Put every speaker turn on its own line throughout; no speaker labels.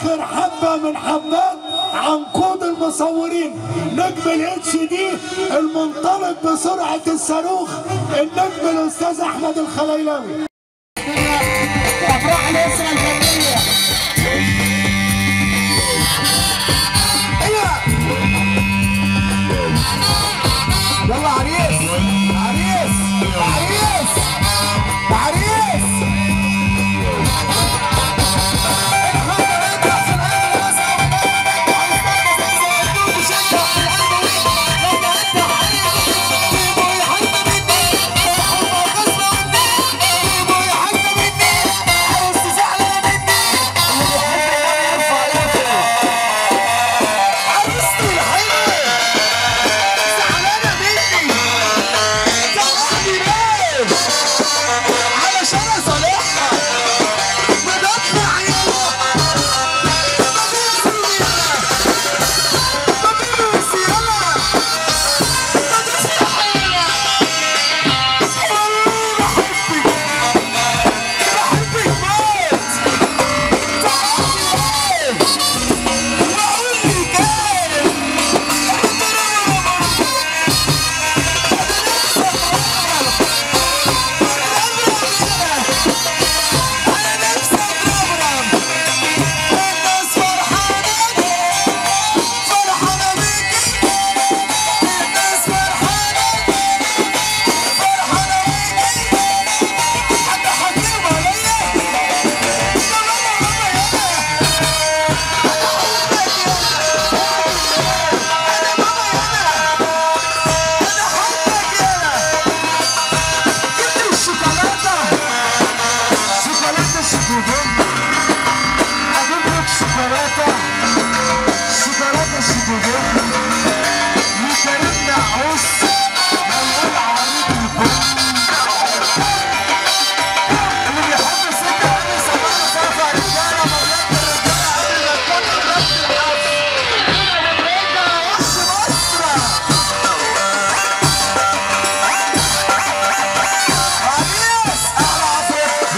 اخر حبه من حبات عنقود المصورين نجم الاتش دي المنطلق بسرعه الصاروخ النجم الاستاذ احمد الخليلاوي
افراح الاسره الفنيه ايوه يلا عريس عريس عريس عريس علشان اصالحها بدفع عيالها الناس فرحانة فرحانة بيك الناس فرحانة فرحانة بيك حتى حكيم عليا يا ماما ماما يلا أنا حبك يلا أنا ماما يلا أنا حبك يلا جبت لي الشوكولاتة شوكولاتة شوكولاتة اجيب لك شوكولاته شوكولاته شوكولاته وكريمنا عوس مليان عريض البن اللي بيحب الست قبل سماعه صرفه رجاله مولات الرجاله قبل ما تكون رب الحفل رجاله وش مصر عريس احلى عفريت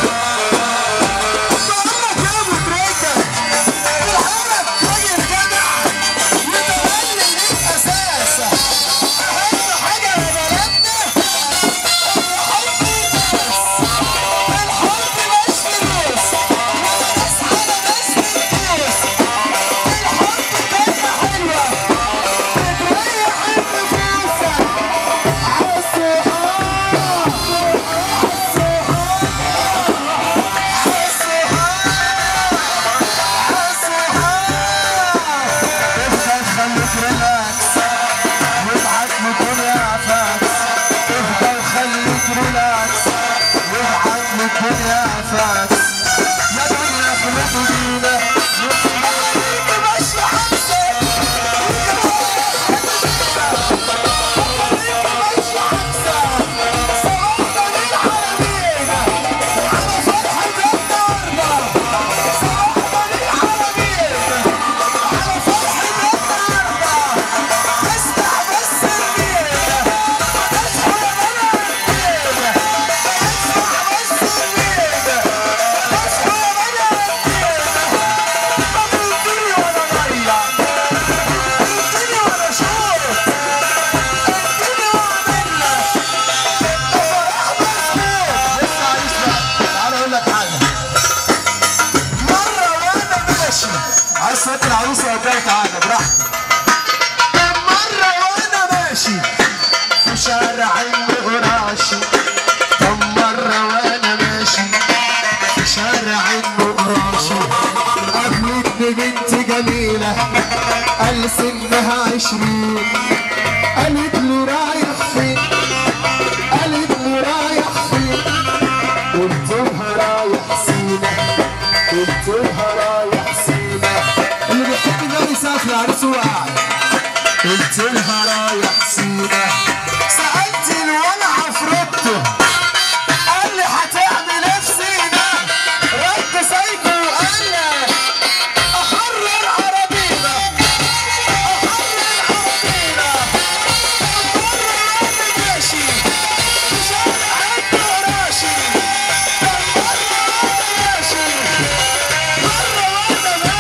بقولك يا ابو تريكه الحمد راجل جدع متولي ليك اساس اهم حاجه يا بلدنا الحب بس الحب مش فلوس ولا ناس على ناس بتدوس الحب كلمه حلوه بتريح النفوس خليك ريلاكس وابعت لي الدنيا فاكس افضل خليك ريلاكس وابعت لي الدنيا فاكس يا دنيا خليك بينا خليك ماشي حمسك تعالى اقول لك حاجه مره وانا ماشي عايز صوت العروسه وبتاع تعالى براحتك مره وانا ماشي في شارع النقراشي طب مره وانا ماشي في شارع النقراشي قابلتني بنت جميله قال سنها عشرين قالت لي رايح فين قالت لي رايح فين قلت لها رايح سينا قلت لها رايح سينا اللي بيحب النبي يسافر عريس هو قاعد قلت لها رايح سينا سألت الولع عفرته قال لي هتعمل ايه في سينا رد سايكو وقال لي احرر عربينا احرر عربينا احرر ماشي في شارع الدراشي مرة وانا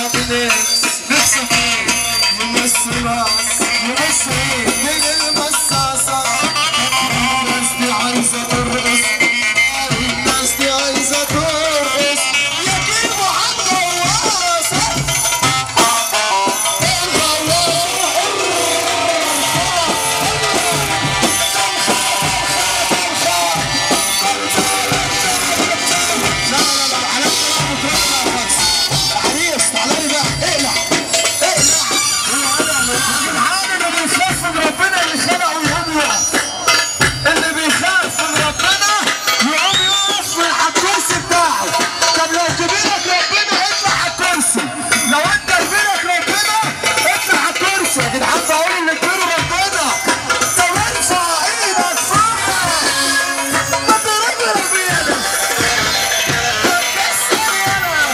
بنكس نفسك ايه يمس راس يمس ايه من المصاصة الناس دي عايزة ترقص الناس دي عايزة ترقص يجيبوا حد غواصة لا لا لا على العريس تعالى بقى اقلع اقلع الحال اللي بيخاف من ربنا اللي خلقه يقوم يقف اللي بيخاف من ربنا يقوم يقف من على الكرسي بتاعه طب لو كبيرك ربنا اطلع على الكرسي لو انت كبيرك ربنا اطلع على الكرسي يا جدعان بقول اللي كبير ربنا طب ارفع ايدك فوق ما ترجع ربنا كسر يلا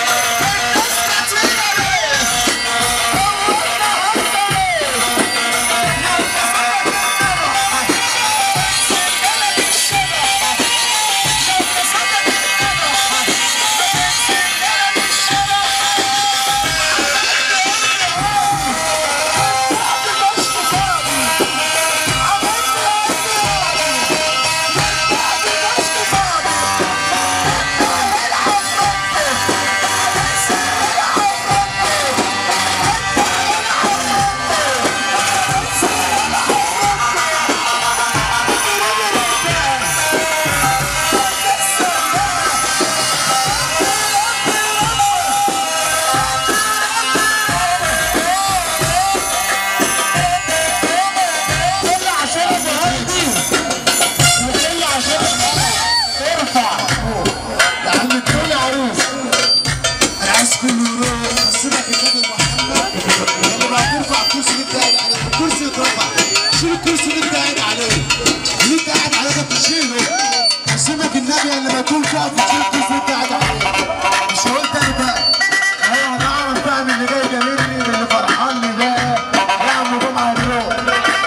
كل عشان تهدي وكل عشان ارفع يا عم الكل عروس انا عايز كله يروح سيبك النبي محمد لما بقى ترفع الكرسي اللي انت قاعد عليه الكرسي يترفع شيل الكرسي اللي انت قاعد عليه اللي انت قاعد عليه ده تشيله سيبك النبي لما يكون فوق تشيل الكرسي اللي انت قاعد عليه مش هقول تاني بقى ايوه هنعرف بقى من اللي جاي جميلني من اللي فرحان لي بقى يا عم جمعه الروح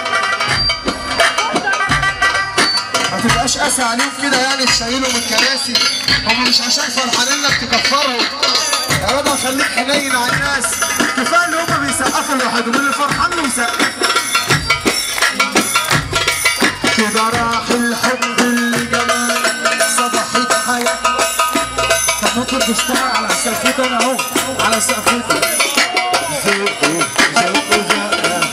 ما تبقاش قاسي عليهم كده يعني تشيلهم الكراسي هم مش عشان فرحانين لك تكفرهم يا رب خليك حنين على الناس كفايه اللي هم بيسقفوا لوحدهم اللي فرحان له يسقف كده راح الحب اللي جمال صبحت حياة طب ممكن تشتغل على سقفتي انا اهو على سقفتي زقوا زقوا زقوا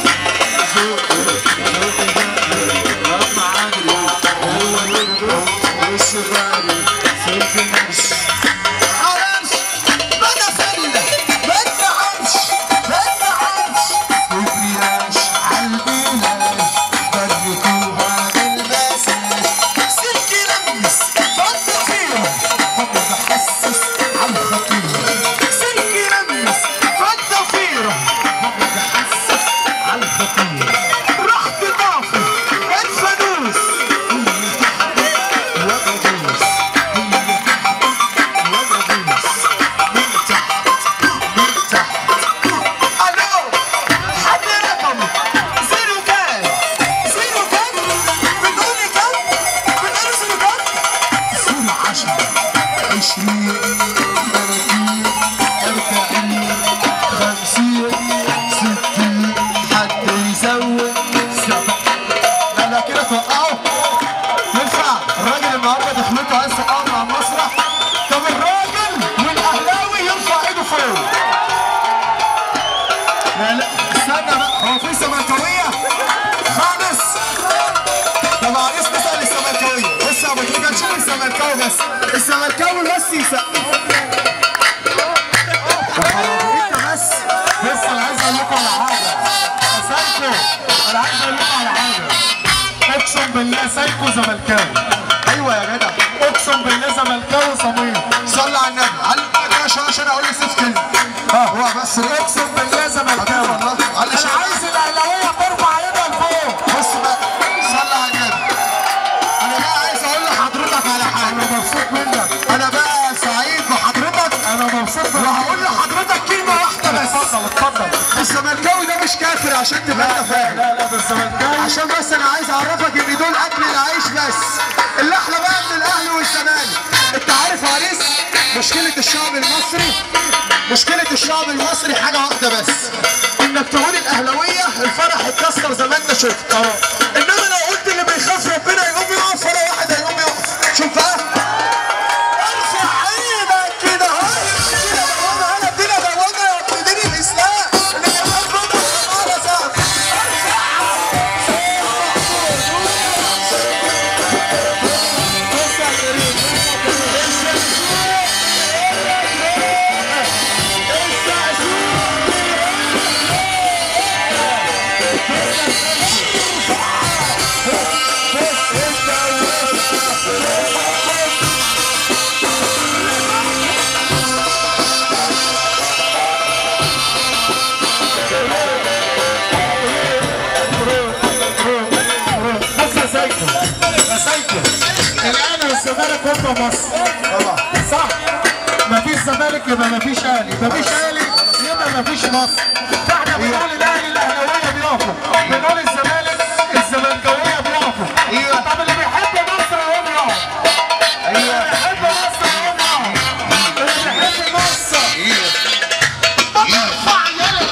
رحت طافي الفانوس لا لا كده توقعوا ينفع الراجل النهارده دخلته عايز توقعه مع المسرح طب الراجل والاهلاوي يرفع ايده فوق لا لا استنى بقى هو في زملكاويه خالص طب عريس نسال الزملكاويه بص يا ابو تريكه نشوف الزملكاوي بس الزملكاوي بس يسقف انت بس بس انا عايز اقول لكم على حاجه يا سايكو انا عايز اقول لكم على حاجه اقسم بالله سايكو زملكاوي ايوه يا جدع اقسم بالله زملكاوي صميم صلى على النبي على عشان عشان اقول لسيف كلمه اه هو بس اقسم بالله زملكاوي والله انا عايز الاهلاويه ترفع ايدها لفوق بص بقى صلى على النبي انا بقى عايز اقول لحضرتك على حاجه انا مبسوط منك انا بقى سعيد بحضرتك انا مبسوط وهقول لحضرتك كلمه واحده بس اتفضل اتفضل الزملكاوي ده مش كافر عشان تبقى انت فاهم لا لا ده الزملكاوي عشان بس انا عايز اعرفك ان دول اكل العيش بس اللي احلى بقى من الاهلي والزمالك انت عارف يا عريس مشكله الشعب المصري مشكلة الشعب المصري حاجة واحدة بس انك تقول الاهلاوية الفرح اتكسر زي ما انت شفت اه انما لو قلت اللي بيخاف ربنا يقوم يقف ولا واحد هيقوم يقف شوف بقى ارفع ايدك كده اهو كده بقوم انا ادينا بوابة يا دين الاسلام اللي بيخاف ربنا تعالى صعب
بص يا سايكو يا سايكو الاهلي والزمالك هم مصر
طبعا
صح مفيش زمالك يبقى مفيش اهلي مفيش اهلي يبقى مفيش مصر فاحنا بنقول الاهلي الاهلاويه بيقفوا بنقول الزمالك الزملكاويه بيقفوا
ايوه
طب اللي بيحب مصر يقوم يقف اللي
ايوه
بيحب مصر يقوم يقف اللي بيحب مصر ارفع يدك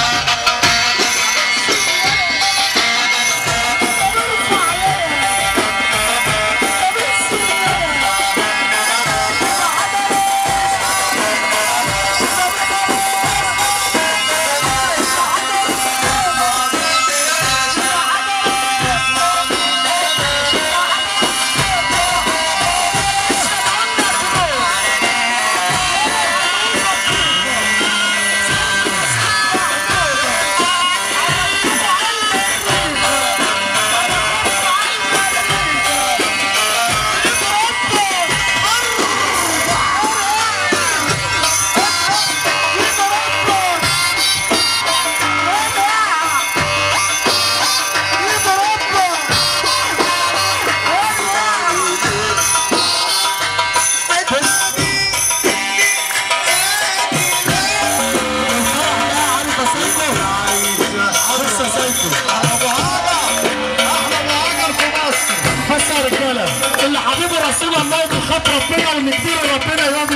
بص يا سايكو بص يا رجاله اللي حبيب رسول الله وبيخاف ربنا وان كتير ربنا يوم